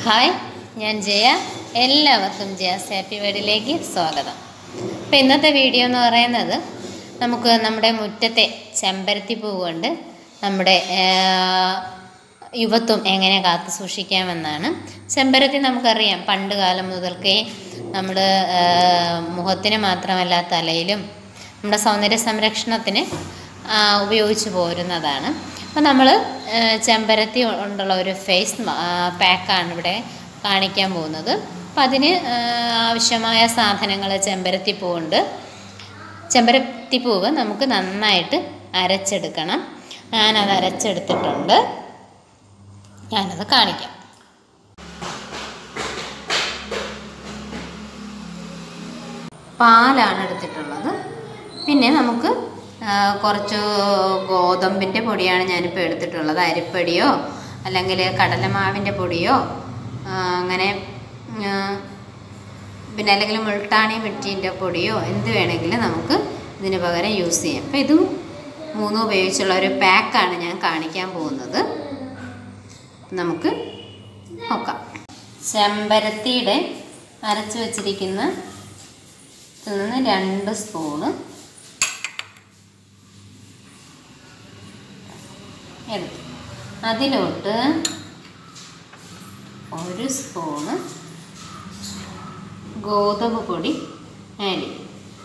hi ഞാൻ ജയ എല്ലാവർക്കും Jaya's happy വേർഡിലേക്ക് സ്വാഗതം അപ്പോൾ ഇന്നത്തെ വീഡിയോ എന്ന് പറയുന്നത് നമുക്ക് നമ്മുടെ മുറ്റത്തെ ചെമ്പരത്തി പൂ കൊണ്ട് നമ്മുടെ ആ, യുവത്വം എങ്ങനെ കാത്തു സൂക്ഷിക്കാമെന്നാണ് ചെമ്പരത്തി നമുക്കറിയാം പണ്ട് കാലം മുതൽക്കേ നമ്മൾ മുഖത്തിന് മാത്രമല്ല തലയിലും നമ്മുടെ സൗന്ദര്യ സംരക്ഷണത്തിന് ആ, ഉപയോഗിച്ച് പോരുന്നതാണ് അപ്പോൾ നമ്മൾ ചെമ്പരത്തി കൊണ്ടുള്ള ഒരു ഫേസ് പാക്കാണ് ഇവിടെ കാണിക്കാൻ പോകുന്നത് അപ്പം അതിന് ആ, ആവശ്യമായ സാധനങ്ങൾ ചെമ്പരത്തി പൂവുണ്ട് ചെമ്പരത്തി പൂവ് നമുക്ക് നന്നായിട്ട് അരച്ചെടുക്കണം ഞാനത് അരച്ചെടുത്തിട്ടുണ്ട് ഞാനത് കാണിക്കാം പാലാണ് എടുത്തിട്ടുള്ളത് പിന്നെ നമുക്ക് ആ, കുറച്ച് ഗോതമ്പിൻ്റെ പൊടിയാണ് ഞാനിപ്പോൾ എടുത്തിട്ടുള്ളത് അരിപ്പൊടിയോ അല്ലെങ്കിൽ കടലമാവിൻ്റെ പൊടിയോ ആ, അങ്ങനെ ആ, പിന്നെ അല്ലെങ്കിൽ മുൾട്ടാണി മിറ്റീൻ്റെ പൊടിയോ എന്ത് വേണമെങ്കിലും നമുക്ക് ഇതിന് പകരം യൂസ് ചെയ്യാം അപ്പോൾ ഇതും മൂന്നും ഉപയോഗിച്ചുള്ള ഒരു പാക്കാണ് ഞാൻ കാണിക്കാൻ പോകുന്നത് നമുക്ക് നോക്കാം ചെമ്പരത്തിയുടെ അരച്ച് വെച്ചിരിക്കുന്ന ഇതിൽ നിന്ന് രണ്ട് സ്പൂണ് എടുത്തു അതിലോട്ട് ഒരു സ്പൂണ് ഗോതമ്പ് പൊടി ആഡ് ചെയ്യും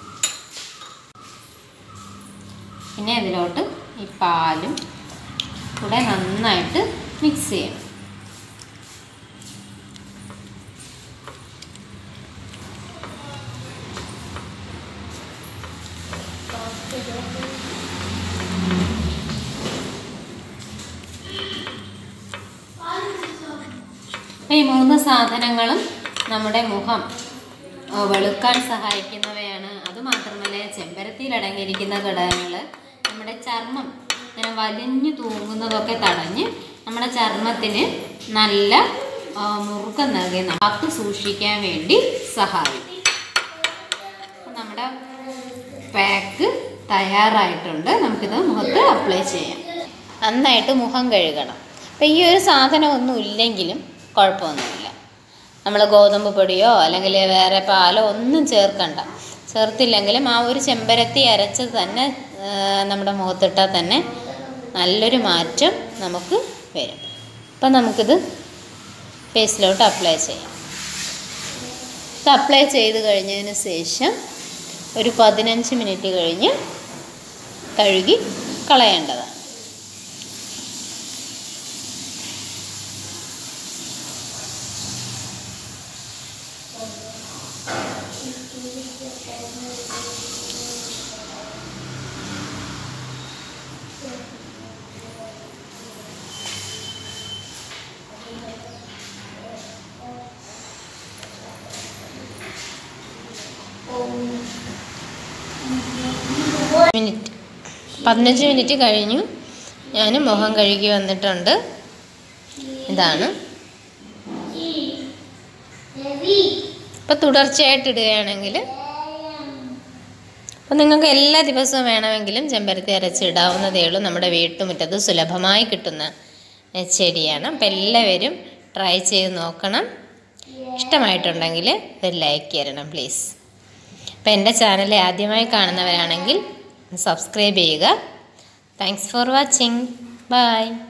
പിന്നെ അതിലോട്ട് ഈ പാലും കൂടെ നന്നായിട്ട് മിക്സ് ചെയ്യണം അപ്പോൾ ഈ മൂന്ന് സാധനങ്ങളും നമ്മുടെ മുഖം ആ, വെളുക്കാൻ സഹായിക്കുന്നവയാണ് അതുമാത്രമല്ല ചെമ്പരത്തിയിൽ അടങ്ങിയിരിക്കുന്ന ഘടകങ്ങൾ നമ്മുടെ ചർമ്മം ഇങ്ങനെ വലിഞ്ഞു തൂങ്ങുന്നതൊക്കെ തടഞ്ഞ് നമ്മുടെ ചർമ്മത്തിന് നല്ല ആ, മുറുക്കം നൽകി കാത്തു സൂക്ഷിക്കാൻ വേണ്ടി സഹായിക്കും അപ്പോൾ നമ്മുടെ പാക്ക് തയ്യാറായിട്ടുണ്ട് നമുക്കിത് മുഖത്ത് അപ്ലൈ ചെയ്യാം നന്നായിട്ട് മുഖം കഴുകണം അപ്പം ഈ ഒരു സാധനം ഒന്നും ഇല്ലെങ്കിലും കുഴപ്പമൊന്നുമില്ല നമ്മൾ ഗോതമ്പ് പൊടിയോ അല്ലെങ്കിൽ വേറെ പാലോ ഒന്നും ചേർക്കണ്ട ചേർത്തില്ലെങ്കിലും ആ ഒരു ചെമ്പരത്തി അരച്ചത് തന്നെ ആ, നമ്മുടെ മുഖത്തിട്ടാൽ തന്നെ നല്ലൊരു മാറ്റം നമുക്ക് വരും അപ്പം നമുക്കിത് ഫേസിലോട്ട് അപ്ലൈ ചെയ്യാം ഇത് അപ്ലൈ ചെയ്ത് കഴിഞ്ഞതിന് ശേഷം ഒരു പതിനഞ്ച് മിനിറ്റ് കഴിഞ്ഞ് കഴുകി കളയേണ്ടതാണ് മിനിറ്റ് പതിനഞ്ച് മിനിറ്റ് കഴിഞ്ഞു ഞാൻ മുഖം കഴുകി വന്നിട്ടുണ്ട് ഇതാണ് ഇപ്പം തുടർച്ചയായിട്ട് ഇടുകയാണെങ്കിൽ അപ്പം നിങ്ങൾക്ക് എല്ലാ ദിവസവും വേണമെങ്കിലും ചെമ്പരത്തി അരച്ചിടാവുന്നതേ ഉള്ളൂ നമ്മുടെ വീട്ടുമുറ്റത്ത് സുലഭമായി കിട്ടുന്ന ഏ, ചെടിയാണ് അപ്പം എല്ലാവരും ട്രൈ ചെയ്ത് നോക്കണം ഇഷ്ടമായിട്ടുണ്ടെങ്കിൽ ഒരു ലൈക്ക് തരണം പ്ലീസ് അപ്പം എൻ്റെ ചാനൽ ആദ്യമായി കാണുന്നവരാണെങ്കിൽ സബ്സ്ക്രൈബ് ചെയ്യുക താങ്ക്സ് ഫോർ വാച്ചിങ് ബൈ